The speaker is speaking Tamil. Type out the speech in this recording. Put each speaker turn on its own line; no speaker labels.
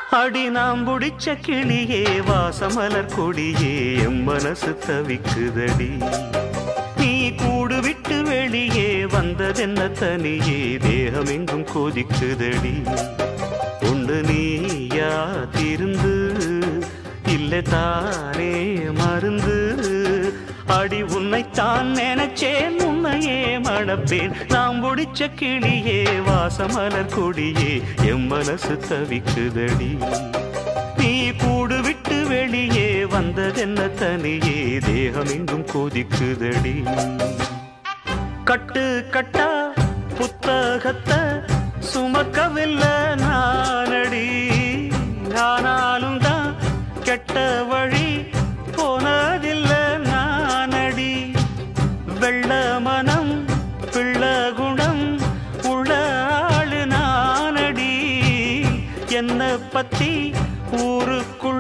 அடி நாம் புடிச்ச கிளியே வாசமலர் கொடியே எம் மனசு தவிக்குதடி நீ கூடு விட்டு வெளியே வந்ததென்ன தனியே தேகம் எங்கும் கொதிக்குதடி உண்டு நீயா திருந்து இல்லை தானே மருந்து அடி உன்னைத்தான் நினைச்சேன் உன்னையே மணப்பேன் நாம் முடிச்ச கிளியே வாசமலர் கொடியே எம் மனசு தவிக்குதடி நீ கூடு விட்டு வெளியே வந்ததென்ன தனியே தேகம் எங்கும் கொதிக்குதடி கட்டு கட்டா புத்தகத்தை சுமக்கவில்லை நானடி ஆனாலும் தான் கெட்ட வழி போனதில்லை நானடி வெள்ள மனம் பிள்ள குணம் உள்ள ஆளு நானடி என்ன பத்தி ஊருக்குள்ள